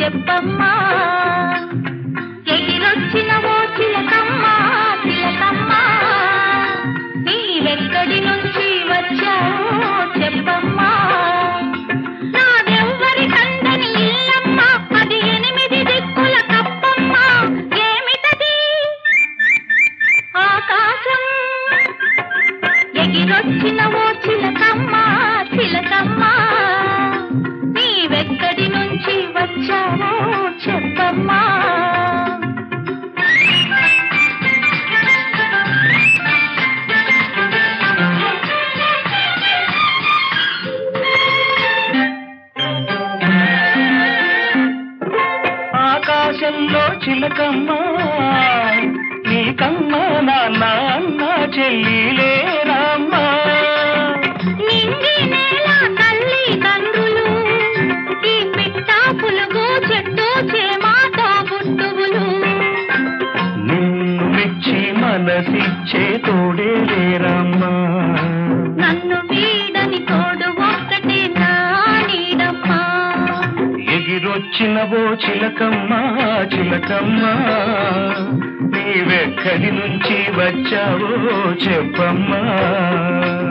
చెప్పమ్మా ఎగిరొచ్చిన ఓ చిలకమ్మ చిలకమ్మ నీవెక్కడి నుంచి వచ్చావో చెప్పమ్మా నాదెవ్వరి కందని ఇల్లమ్మ అది ఎనిమిది దిక్కుల కప్పమ్మ ఏమిటది ఆకాశం ఎగిరొచ్చిన ఓ చిలకమ్మ చిలకమ్మ నీవెక్కడి నుంచి వచ్చావో చెప్పమ్మా ఆకాశంలో చిలకమ్మ నీకమ్మ నాన్న అన్న చెల్లిలే రామ్మ నింగి నేల తల్లి తండ్రులు ఈ పిట్ట పులుగు చెట్టు చేమాతో బుట్టువులు నిన్ను మెచ్చి మనసిచ్చే తోడే లేరమ్మ నన్ను వీడని తోడు ఒక్కటే నా నీడమ్మా ఎగిరొచ్చిన ఓ చిలకమ్మ చిలకమ్మ నీవెక్కడి నుంచి వచ్చావో చెప్పమ్మా